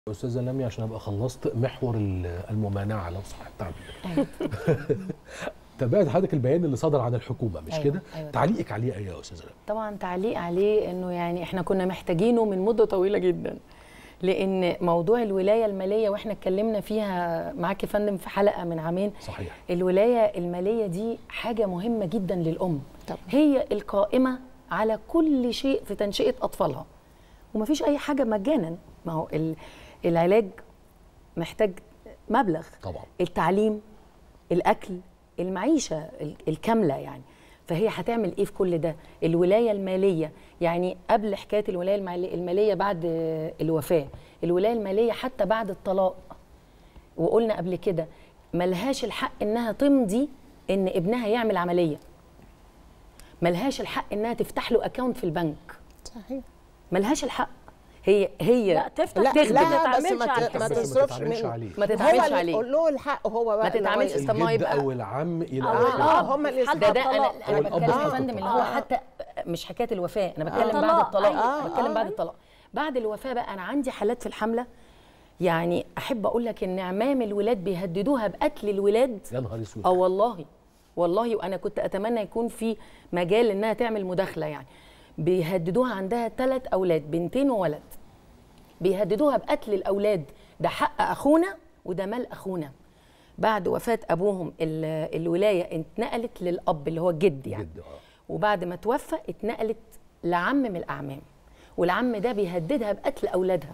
استاذه لميا عشان ابقى خلصت محور ال- الممانعه لو صح التعبير تابعت حضرتك البيان اللي صدر عن الحكومه مش أيوة، كده أيوة. تعليقك عليه ايه يا استاذه لميا طبعا تعليق عليه انه يعني احنا كنا محتاجينه من مده طويله جدا لان موضوع الولايه الماليه واحنا اتكلمنا فيها معاك يا فندم في حلقه من عامين صحيح الولايه الماليه دي حاجه مهمه جدا للام طبعا. هي القائمه على كل شيء في تنشئه اطفالها ومفيش اي حاجه مجانا ما هو ال- العلاج محتاج مبلغ طبعا التعليم الاكل المعيشه ال- الكامله يعني فهي هتعمل ايه في كل ده الولايه الماليه يعني قبل حكايه الولايه الماليه الماليه بعد آه، الوفاه الولايه الماليه حتى بعد الطلاق وقلنا قبل كده ملهاش الحق انها تمضي ان ابنها يعمل عمليه ملهاش الحق انها تفتح له اكاونت في البنك صحيح ملهاش الحق هي هي لا تفتح لا تخدم. لا ما بس تتعاملش ما, على ت- ما بس ما تصرفش تتعاملش منه عليه. ما هو تتعاملش اللي عليه يقول له الحق هو بقى ما اللي هو تتعاملش يقول. طب ما هو الجد يبقى او العم الى أو اخره اه هم اللي حد ده ده انا الطلاق. انا أو الأب بتكلم يا فقط. فندم اللي هو آه. حتى مش حكايه الوفاه انا بتكلم آه. بعد طلاق، الطلاق أيوة. بتكلم آه. بعد الطلاق بعد الوفاه بقى انا عندي حالات في الحمله يعني احب اقول لك ان عمام الولاد بيهددوها بقتل الولاد يا نهار اسود اه والله والله وانا كنت اتمنى يكون في مجال انها تعمل مداخله يعني بيهددوها عندها ثلاث اولاد بنتين وولد بيهددوها بقتل الاولاد ده حق اخونا وده مال اخونا بعد وفاه ابوهم ال- الولايه اتنقلت للاب اللي هو الجد يعني جد اه وبعد ما توفى اتنقلت لعم من الاعمام والعم ده بيهددها بقتل اولادها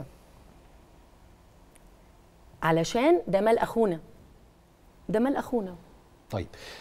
علشان ده مال اخونا ده مال اخونا طيب